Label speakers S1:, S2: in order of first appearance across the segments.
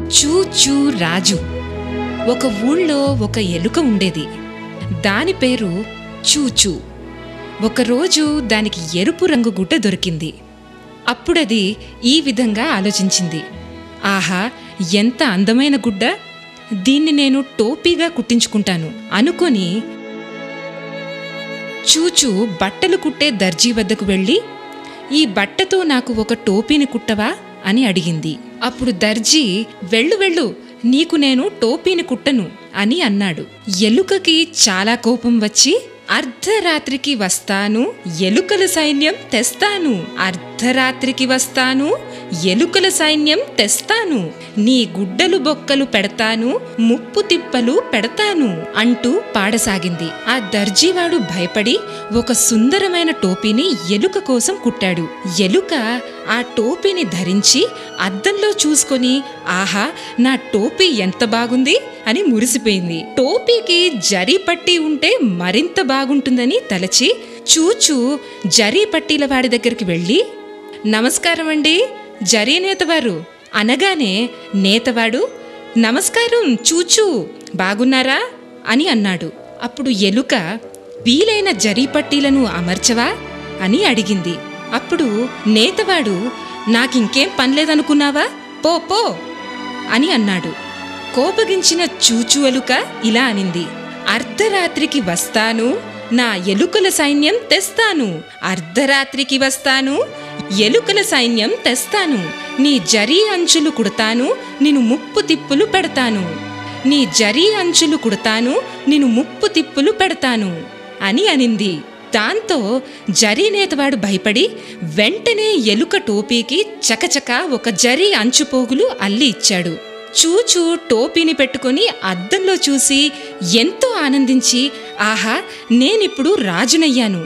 S1: చూచూ రాజు ఒక ఊళ్ళో ఒక ఎలుక ఉండేది దాని పేరు చూచూ ఒకరోజు దానికి ఎరుపు రంగు గుడ్డ దొరికింది అప్పుడది ఈ విధంగా ఆలోచించింది ఆహా ఎంత అందమైన గుడ్డ దీన్ని నేను టోపీగా కుట్టించుకుంటాను అనుకొని చూచూ బట్టలు కుట్టే దర్జీ వద్దకు వెళ్ళి ఈ బట్టతో నాకు ఒక టోపీని కుట్టవా అని అడిగింది అప్పుడు దర్జీ వెళ్ళు వెళ్ళు నీకు నేను టోపీని కుట్టను అని అన్నాడు ఎలుకకి చాలా కోపం వచ్చి అర్ధరాత్రికి వస్తాను ఎలుకల సైన్యం తెస్తాను అర్ధరాత్రికి వస్తాను ఎలుకల సైన్యం తెస్తాను నీ గుడ్డలు బొక్కలు పెడతాను ముప్పు తిప్పలు పెడతాను అంటూ పాడసాగింది ఆ దర్జీవాడు భయపడి ఒక సుందరమైన టోపీని ఎలుక కోసం కుట్టాడు ఎలుక ఆ టోపీని ధరించి అద్దంలో చూసుకొని ఆహా నా టోపీ ఎంత బాగుంది అని మురిసిపోయింది టోపీకి జరీ పట్టి ఉంటే మరింత బాగుంటుందని తలచి చూచూ జరీ పట్టీల వాడి దగ్గరికి వెళ్ళి నమస్కారం అండి జరీ నేతవారు అనగానే నేతవాడు నమస్కారం చూచూ బాగున్నారా అని అన్నాడు అప్పుడు ఎలుక వీలైన జరీ పట్టీలను అమర్చవా అని అడిగింది అప్పుడు నేతవాడు నాకింకేం పనిలేదనుకున్నావా పో పో అని అన్నాడు కోపగించిన చూచు ఎలుక ఇలా అనింది అర్ధరాత్రికి వస్తాను నా ఎలుకల సైన్యం తెస్తాను అర్ధరాత్రికి వస్తాను ఎలుకల సైన్యం తెస్తాను నీ జరీ అంచులు కుడతాను నిన్ను ముప్పు తిప్పులు పెడతాను నీ జరీ అంచులు కుడతాను నిన్ను ముప్పు తిప్పులు పెడతాను అని అనింది దాంతో జరీ నేతవాడు భయపడి వెంటనే ఎలుక టోపీకి చకచక ఒక జరీ అంచుపోగులు అల్లి ఇచ్చాడు చూచూ టోపీని పెట్టుకొని అద్దంలో చూసి ఎంతో ఆనందించి ఆహా నేనిప్పుడు రాజునయ్యాను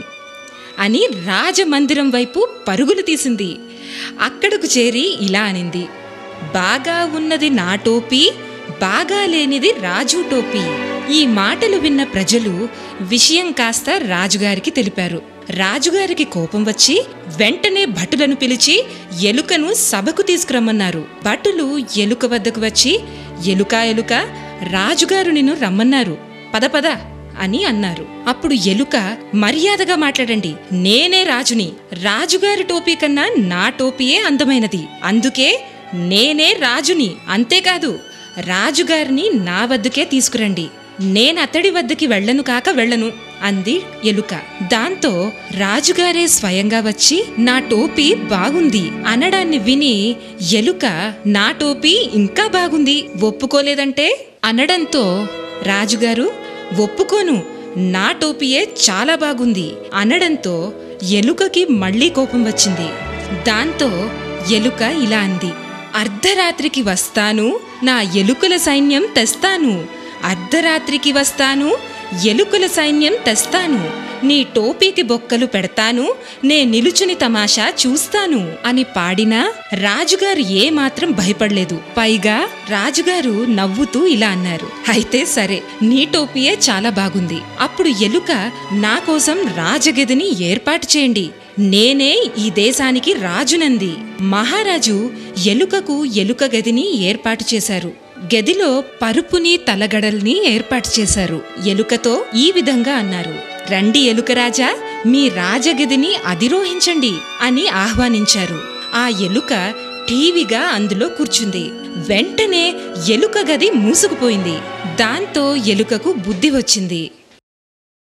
S1: అని రాజమందిరం వైపు పరుగులు తీసింది అక్కడకు చేరి ఇలా అనింది బాగా ఉన్నది నా టోపీ బాగా లేనిది రాజు టోపీ ఈ మాటలు విన్న ప్రజలు విషయం కాస్త రాజుగారికి తెలిపారు రాజుగారికి కోపం వచ్చి వెంటనే భటులను పిలిచి ఎలుకను సభకు తీసుకురమ్మన్నారు భటులు ఎలుక వద్దకు వచ్చి ఎలుక ఎలుక రాజుగారు నిన్ను రమ్మన్నారు పద పద అని అన్నారు అప్పుడు ఎలుక మర్యాదగా మాట్లాడండి నేనే రాజుని రాజుగారి టోపీ కన్నా నా టోపీయే అందమైనది అందుకే నేనే రాజుని అంతేకాదు రాజుగారిని నా వద్దకే తీసుకురండి నేనతడి వద్దకి వెళ్ళను కాక వెళ్ళను అంది ఎలుక దాంతో రాజుగారే స్వయంగా వచ్చి నా టోపీ బాగుంది అనడాన్ని విని ఎలుక నా టోపీ ఇంకా బాగుంది ఒప్పుకోలేదంటే అనడంతో రాజుగారు ఒప్పుకోను నా టోపీయే చాలా బాగుంది అనడంతో ఎలుకకి మళ్ళీ కోపం వచ్చింది దాంతో ఎలుక ఇలా అంది అర్ధరాత్రికి వస్తాను నా ఎలుకల సైన్యం తెస్తాను అర్ధరాత్రికి వస్తాను ఎలుకల సైన్యం తెస్తాను నీ టోపీకి బొక్కలు పెడతాను నే నిలుచుని తమాషా చూస్తాను అని పాడినా రాజుగారు ఏమాత్రం భయపడలేదు పైగా రాజుగారు నవ్వుతూ ఇలా అన్నారు అయితే సరే నీ టోపీయే చాలా బాగుంది అప్పుడు ఎలుక నా కోసం రాజగదిని ఏర్పాటు చేయండి నేనే ఈ దేశానికి రాజునంది మహారాజు ఎలుకకు ఎలుక గదిని ఏర్పాటు చేశారు గదిలో పరుపుని తలగడల్ని ఏర్పాటు చేశారు ఎలుకతో ఈ విధంగా అన్నారు రండి ఎలుకరాజా మీ రాజగదిని అధిరోహించండి అని ఆహ్వానించారు ఆ ఎలుక టీవీగా అందులో కూర్చుంది వెంటనే ఎలుక గది మూసుకుపోయింది దాంతో ఎలుకకు బుద్ధి వచ్చింది